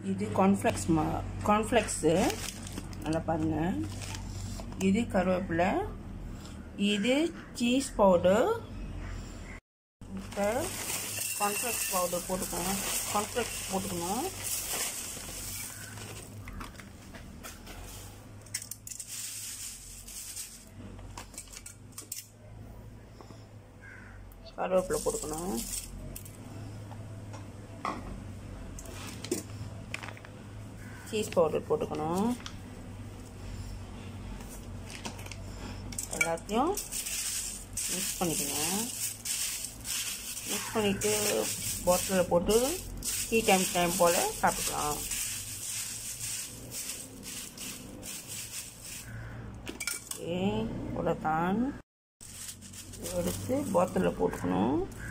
இது கார்ன்ஃப்ளெக்ஸ் மா கார்ன்ஃப்ளெக்ஸு நல்லா பாருங்கள் இது கருவேப்பிலை இது சீஸ் பவுடர் இப்போ கார்ன்ஃப்ளெக்ஸ் பவுடர் போட்டுக்கணும் கார்ன்ஃப்ளெக்ஸ் போட்டுக்கணும் கருவேப்பிலை போட்டுக்கணும் சீஸ் பவுடர் போட்டுக்கணும் எல்லாத்தையும் மிக்ஸ் பண்ணிக்கணும் மிக்ஸ் பண்ணிவிட்டு பாட்டிலில் போட்டு டீ டைம் டைம் போல் சாப்பிட்டுக்கலாம் ஓகே இவ்வளோதான் எடுத்து பாட்டிலில் போட்டுக்கணும்